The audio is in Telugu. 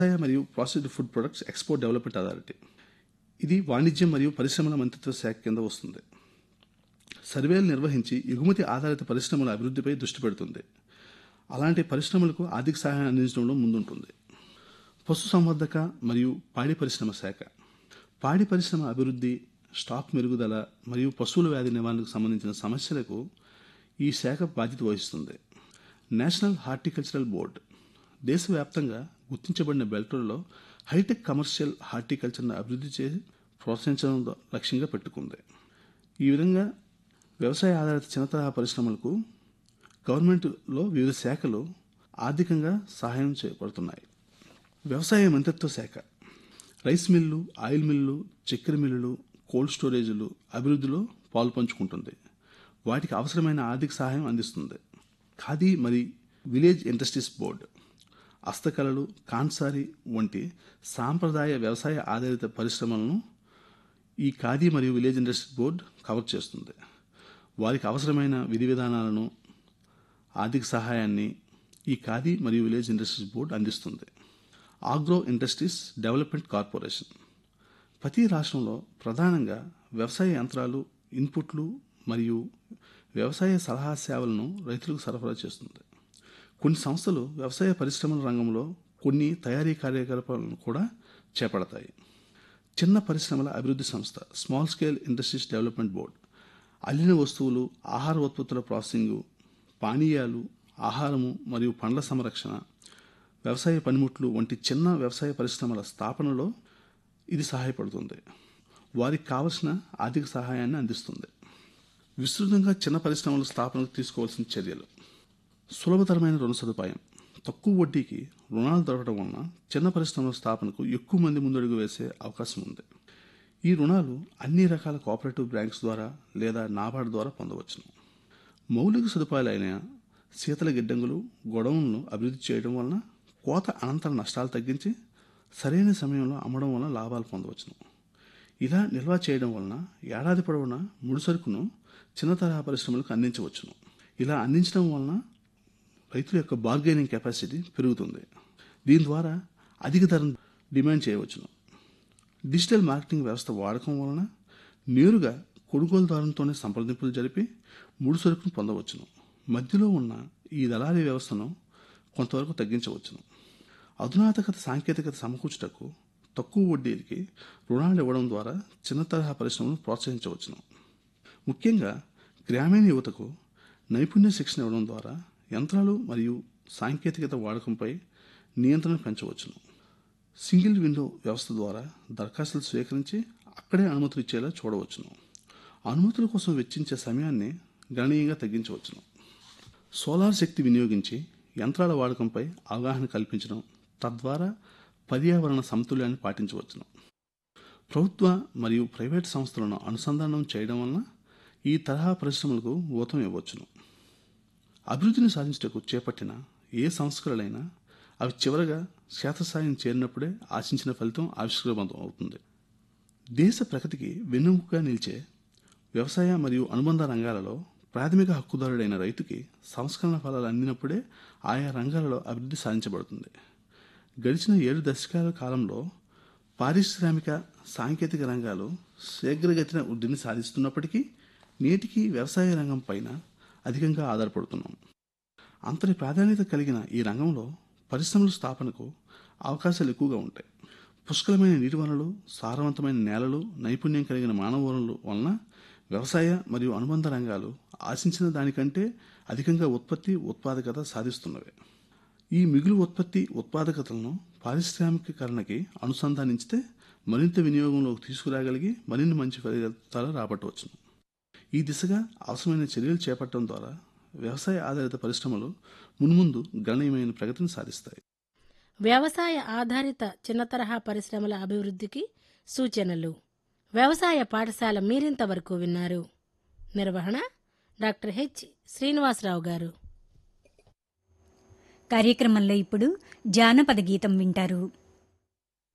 వ్యవసాయ మరియు processed food products export development authority ఇది వాణిజ్యం మరియు పరిశ్రమల మంత్రిత్వ శాఖ కింద వస్తుంది సర్వేలు నిర్వహించి ఎగుమతి ఆధారిత పరిశ్రమల అభివృద్ధిపై దృష్టి పెడుతుంది అలాంటి పరిశ్రమలకు ఆర్థిక సహాయం అందించడంలో ముందుంటుంది పశుసంవర్ధక మరియు పాడి పరిశ్రమ శాఖ పాడి పరిశ్రమ అభివృద్ధి స్టాక్ మెరుగుదల మరియు పశువుల వ్యాధి నివారణకు సంబంధించిన సమస్యలకు ఈ శాఖ బాధ్యత వహిస్తుంది నేషనల్ హార్టికల్చరల్ బోర్డ్ దేశవ్యాప్తంగా గుర్తించబడిన బెల్టులలో హైటెక్ కమర్షియల్ హార్టికల్చర్ను అభివృద్ధి చేసి ప్రోత్సహించడం లక్ష్యంగా పెట్టుకుంది ఈ విధంగా వ్యవసాయ ఆధారిత చిన్న తరహా పరిశ్రమలకు గవర్నమెంట్లో వివిధ శాఖలు ఆర్థికంగా సహాయం చేయబడుతున్నాయి వ్యవసాయ మంత్రిత్వ శాఖ రైస్ మిల్లు ఆయిల్ మిల్లు చక్కెర మిల్లులు కోల్డ్ స్టోరేజీలు అభివృద్ధిలో పాలు పంచుకుంటుంది వాటికి అవసరమైన ఆర్థిక సహాయం అందిస్తుంది ఖాదీ మరి విలేజ్ ఇండస్ట్రీస్ బోర్డు హస్తకళలు కాన్సారి వంటి సాంప్రదాయ వ్యవసాయ ఆధారిత పరిశ్రమలను ఈ ఖాదీ మరియు విలేజ్ ఇండస్ట్రీస్ బోర్డు కవర్ చేస్తుంది వారికి అవసరమైన విధి విధానాలను ఆర్థిక సహాయాన్ని ఈ ఖాదీ మరియు విలేజ్ ఇండస్ట్రీస్ బోర్డు అందిస్తుంది ఆగ్రో ఇండస్ట్రీస్ డెవలప్మెంట్ కార్పొరేషన్ ప్రతి రాష్ట్రంలో ప్రధానంగా వ్యవసాయ యంత్రాలు ఇన్పుట్లు మరియు వ్యవసాయ సలహా సేవలను రైతులకు సరఫరా చేస్తుంది కొన్ని సంస్థలు వ్యవసాయ పరిశ్రమల రంగంలో కొన్ని తయారీ కార్యకలాపాలను కూడా చేపడతాయి చిన్న పరిశ్రమల అభివృద్ధి సంస్థ small scale industries development board అల్లిన వస్తువులు ఆహార ఉత్పత్తుల ప్రాసెసింగు పానీయాలు ఆహారము మరియు పండ్ల సంరక్షణ వ్యవసాయ పనిముట్లు వంటి చిన్న వ్యవసాయ పరిశ్రమల స్థాపనలో ఇది సహాయపడుతుంది వారికి కావలసిన ఆర్థిక సహాయాన్ని అందిస్తుంది విస్తృతంగా చిన్న పరిశ్రమల స్థాపనకు తీసుకోవాల్సిన చర్యలు సులభతరమైన రుణ సదుపాయం తక్కువ వడ్డీకి రుణాలు దొరకడం వలన చిన్న పరిశ్రమల స్థాపనకు ఎక్కువ మంది ముందడుగు వేసే అవకాశం ఉంది ఈ రుణాలు అన్ని రకాల కోఆపరేటివ్ బ్యాంక్స్ ద్వారా లేదా నాబార్డ్ ద్వారా పొందవచ్చును మౌలిక సదుపాయాలైన శీతల గిడ్డంగులు గొడవలను అభివృద్ధి చేయడం వలన కోత అనంతర నష్టాలు తగ్గించి సరైన సమయంలో అమ్మడం వలన లాభాలు పొందవచ్చును ఇలా నిల్వ చేయడం వలన ఏడాది పొడవునా ముడిసరుకును చిన్న తరహా పరిశ్రమలకు అందించవచ్చును ఇలా అందించడం వలన రైతుల యొక్క బార్గెనింగ్ కెపాసిటీ పెరుగుతుంది దీని ద్వారా అధిక ధరను డిమాండ్ చేయవచ్చును డిజిటల్ మార్కెటింగ్ వ్యవస్థ వాడకం వలన నేరుగా కొనుగోలుదారులతోనే సంప్రదింపులు జరిపి ముడి సరుకును పొందవచ్చును మధ్యలో ఉన్న ఈ దళారీ వ్యవస్థను కొంతవరకు తగ్గించవచ్చును అధునాతకత సాంకేతికత సమకూర్చుటకు తక్కువ వడ్డీలకి రుణాలు ఇవ్వడం ద్వారా చిన్న తరహా పరిశ్రమలను ప్రోత్సహించవచ్చును ముఖ్యంగా గ్రామీణ యువతకు నైపుణ్య శిక్షణ ఇవ్వడం ద్వారా యంత్రాలు మరియు సాంకేతికత వాడకంపై నియంత్రణ పెంచవచ్చును సింగిల్ విండో వ్యవస్థ ద్వారా దరఖాస్తులు స్వీకరించి అక్కడే అనుమతులు ఇచ్చేలా చూడవచ్చును అనుమతుల కోసం వెచ్చించే సమయాన్ని గణనీయంగా తగ్గించవచ్చును సోలార్ శక్తి వినియోగించి యంత్రాల వాడకంపై అవగాహన కల్పించడం తద్వారా పర్యావరణ సమతుల్యాన్ని పాటించవచ్చును ప్రభుత్వ మరియు ప్రైవేట్ సంస్థలను అనుసంధానం చేయడం వలన ఈ తరహా పరిశ్రమలకు ఊతం ఇవ్వచ్చును అభివృద్ధిని సాధించటకు చేపట్టిన ఏ సంస్కరణలైనా అవి చివరగా శాతస్థాయిని చేరినప్పుడే ఆశించిన ఫలితం ఆవిష్కృతం అవుతుంది దేశ ప్రగతికి వెన్నెముకగా నిలిచే వ్యవసాయ మరియు అనుబంధ రంగాలలో ప్రాథమిక హక్కుదారుడైన రైతుకి సంస్కరణ ఫలాలు అందినప్పుడే ఆయా రంగాలలో అభివృద్ధి సాధించబడుతుంది గడిచిన ఏడు దశకాల కాలంలో పారిశ్రామిక సాంకేతిక రంగాలు శీఘ్రగతిన వృద్ధిని సాధిస్తున్నప్పటికీ నేటికి వ్యవసాయ రంగం పైన అధికంగా ఆధారపడుతున్నాం అంతటి ప్రాధాన్యత కలిగిన ఈ రంగంలో పరిశ్రమల స్థాపనకు అవకాశాలు ఎక్కువగా ఉంటాయి పుష్కలమైన నీటి వనరులు సారవంతమైన నేలలు నైపుణ్యం కలిగిన మానవ వనరులు వలన వ్యవసాయ మరియు అనుబంధ రంగాలు ఆశించిన దానికంటే అధికంగా ఉత్పత్తి ఉత్పాదకత సాధిస్తున్నవి ఈ మిగులు ఉత్పత్తి ఉత్పాదకతలను పారిశ్రామికీకరణకి అనుసంధానించితే మరింత వినియోగంలోకి తీసుకురాగలిగి మరిన్ని మంచి ఫలితాలు రాబట్టవచ్చును ఈ దిశగా అవసరమైన చర్యలు చేపట్టడం ద్వారా వ్యవసాయ ఆధారిత పరిశ్రమలు మున్ముందు గణనీయమైన ప్రగతిని సాధిస్తాయి వ్యవసాయ ఆధారిత చిన్న తరహా పరిశ్రమల అభివృద్ధికి సూచనలు వ్యవసాయ పాఠశాల మీరింతవరకు విన్నారు నిర్వహణ డాక్టర్ హెచ్ శ్రీనివాసరావు గారు కార్యక్రమంలో ఇప్పుడు జానపద గీతం వింటారు